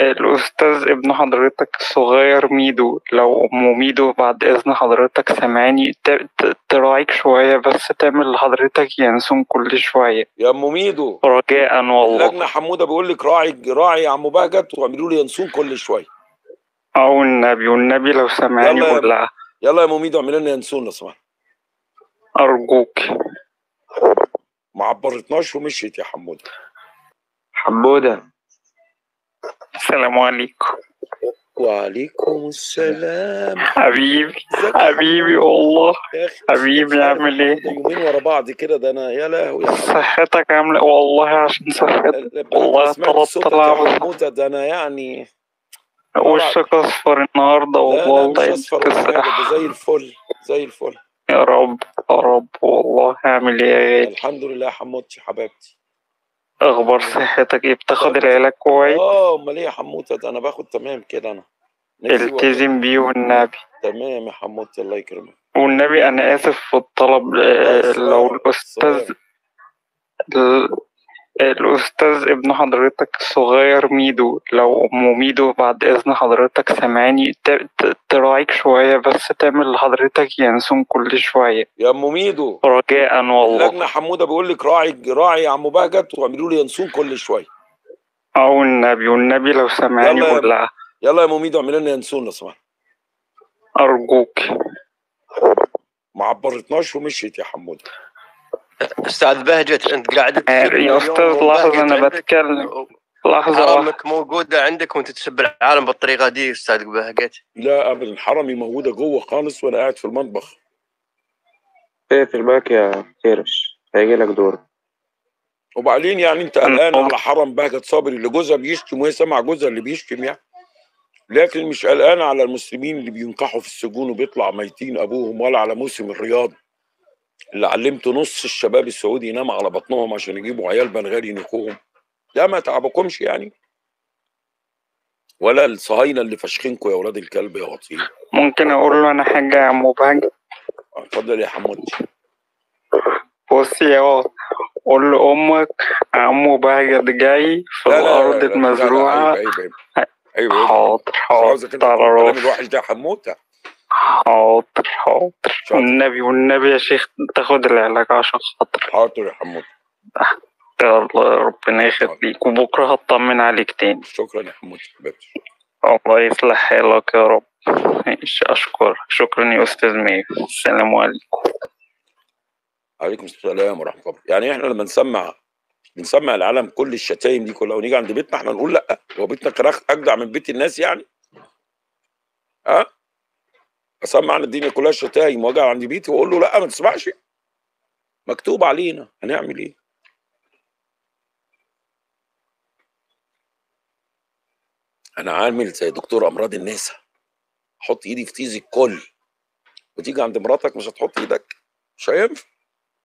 الأستاذ ابن حضرتك الصغير ميدو لو أم ميدو بعد إذن حضرتك سامعني ت- ت- تراعيك شوية بس تعمل لحضرتك ينسون كل شوية يا ام ميدو رجاء والله اللجنه حموده بيقول لك راعي راعي يا عم بهجت واعملوا لي ينسون كل شويه أو النبي والنبي لو سامعني يلا يا- قول لها يلا يا ام ميدو اعمل لنا ينسون لو سمحت أرجوك ما عبرتناش ومشيت يا حموده حمودة السلام عليكم وعليكم السلام حبيبي ازيك يا حبيبي حمودة؟ والله يا اخي حبيبي، مش عارف عامل ايه؟ ده يومين ورا بعض كده ده انا يا لهوي يا حمودة. صحتك عاملة والله عشان صحتك والله أنا سمعت طلبت صوتك يا لعبة. حموده ده انا يعني وشك أصفر النهاردة لا لا والله مش اصفر ولا يديك حاجه الصحة ده زي الفل زي الفل يا رب يا رب والله هعمل ايه يا غالي الحمد لله يا حموتي حبيبتي اخبار صحتك ايه بتاخد العلاج كويس اه امال ايه يا حموته ده انا باخد تمام كده انا نفسي والله. التزم بيه والنبي تمام يا حموتي الله يكرمك والنبي انا اسف في الطلب آه، لو الاستاذ ال- الاستاذ ابن حضرتك الصغير ميدو لو ام ميدو بعد اذن حضرتك سامعني ت- ت- تراعيك شوية بس تعمل لحضرتك ينسون كل شوية يا ام ميدو رجاء والله اللجنه حموده بيقول لك راعي راعي يا عم بهجت واعملوا لي ينسون كل شويه او النبي والنبي لو سامعني يلا يا- قول لها يلا يا ام ميدو اعمل لنا ينسون لو سمحت ارجوك ما عبرتناش ومشيت يا حموده استاذ بهجت انت قاعد آه، تسب يا اليوم استاذ لحظة وبهجت انا عندك بتكلم لحظة واحدة حرامك موجوده عندك وانت تسب العالم بالطريقه دي استاذ بهجت لا ابدا حرمي موجوده جوه خالص وانا قاعد في المطبخ اقفل بالك يا كرش هيجي لك دور وبعدين يعني انت قلقان على حرم بهجت صابر اللي جوزها بيشتم وهي سامعه جوزها اللي بيشتم يعني لكن مش قلقان على المسلمين اللي بينكحوا في السجون وبيطلع ميتين ابوهم ولا على موسم الرياض اللي علمت نص الشباب السعودي ينام على بطنهم عشان يجيبوا عيال بنغالي ينكوهم ده ما تعبكمش يعني ولا الصهاينه اللي فاشخينكوا يا ولاد الكلب يا وطين ممكن اقول له انا حاجة يا عم بهجة اتفضل يا حمودي بص يا واد قول لأمك عمو بهجت جاي في لا لا لا الأرض لا لا، المزروعة عيب عيب عيب عيب عيب حاضر مش حاضر عاوزك انت على تقول الكلام راسي الوحش ده يا حموته حاضر حاضر شاطر. والنبي والنبي يا شيخ تاخد العلاج عشان خاطر حاضر يا حموده يلا ربنا يخليك وبكرة هطمن عليك تاني شكرا يا حموده حبيبتي الله يصلح حالك يا رب ماشي أشكرك شكرا يا أستاذ مير السلام عليكم عليكم السلام ورحمه الله يعني احنا لما نسمع بنسمع العالم كل الشتايم دي كلها ونيجي عند بيتنا احنا نقول لا هو بيتنا كراخ اجدع من بيت الناس يعني ها اسمع عن الدنيا كلها شتايم واجي عند بيتي واقول له لا ما تسمعش مكتوب علينا هنعمل ايه انا عامل زي دكتور امراض النساء احط ايدي في تيز الكل وتيجي عند مراتك مش هتحط ايدك مش هينفع